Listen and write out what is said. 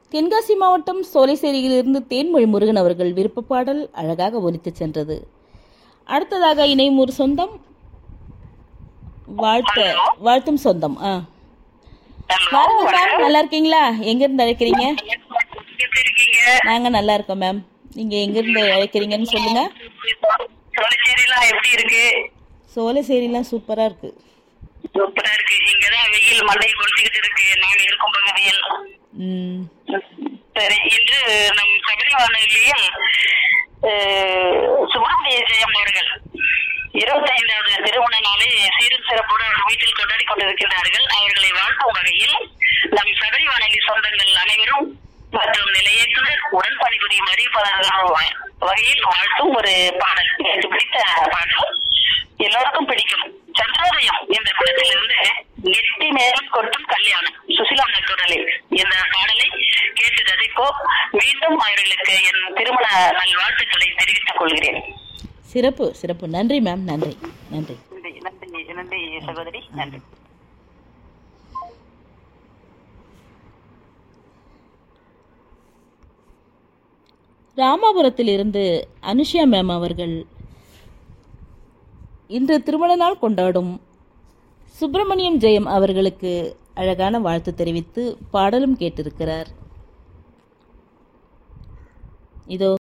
தென்காசி மாவட்டம் சோலைசேரியிலிருந்து தேன்மொழி முருகன் அவர்கள் விருப்ப பாடல் அழகாக ஒலித்துச் சென்றது அடுத்ததாக இணையும் ஒரு சொந்தம் வாழ்த்த வாழ்த்தும் சொந்தம் ஆ வாருங்க மேம் நல்லா இருக்கீங்களா எங்கேருந்து அழைக்கிறீங்க எப்படி இருக்கீங்க நாங்கள் நல்லா இருக்கோம் மேம் நீங்கள் எங்கேருந்து அழைக்கிறீங்கன்னு சொல்லுங்கள் சோழச்சேரிலாம் எப்படி இருக்கு சோலைசேரிலாம் சூப்பராக இருக்குது சூப்பரா இருக்கு இங்கதான் வெயில் மண்டை கொளுத்திக்கிட்டு இருக்கு நாங்க இருக்கும் பகுதியில் ம் சரி இன்று நம் சபரி வானொலியில் அஹ், சுப்பிரமணிய ஜெயம் அவர்கள் இருபத்தைந்தாவது திருமண நாளை சீரும் சிறப்போடு அவர் வீட்டில் கொண்டாடி கொண்டிருக்கிறார்கள் அவர்களை வாழ்த்தும் வகையில் நம் சபரி வானொலி சொந்தங்கள் அனைவரும் மற்றும் நிலையத்துடன் உடன் பணிபுரியும் அறிவிப்பாளர்கள் வ- வகையில் வாழ்த்தும் ஒரு பாடல் எனக்கு பிடித்த பாடல் எல்லோருக்கும் பிடிக்கும் சந்திரோதயம் என்ற குளத்திலிருந்து எட்டி நேரம் கொட்டும் கல்யாணம் சுசிலா குரலில் இந்த பாடலை கேட்டு ரசிப்போம் மீண்டும் அவர்களுக்கு என் திருமண நல்வாழ்த்துக்களை தெரிவித்துக் கொள்கிறேன் சிறப்பு சிறப்பு நன்றி மேம் நன்றி நன்றி நன்றி நன்றி நன்றி சகோதரி நன்றி ராமாபுரத்திலிருந்து அனுஷியா மேம் அவர்கள் இன்று திருமண நாள் கொண்டாடும் சுப்பிரமணியம் ஜெயம் அவர்களுக்கு அழகான வாழ்த்து தெரிவித்து பாடலும் கேட்டிருக்கிறார் இதோ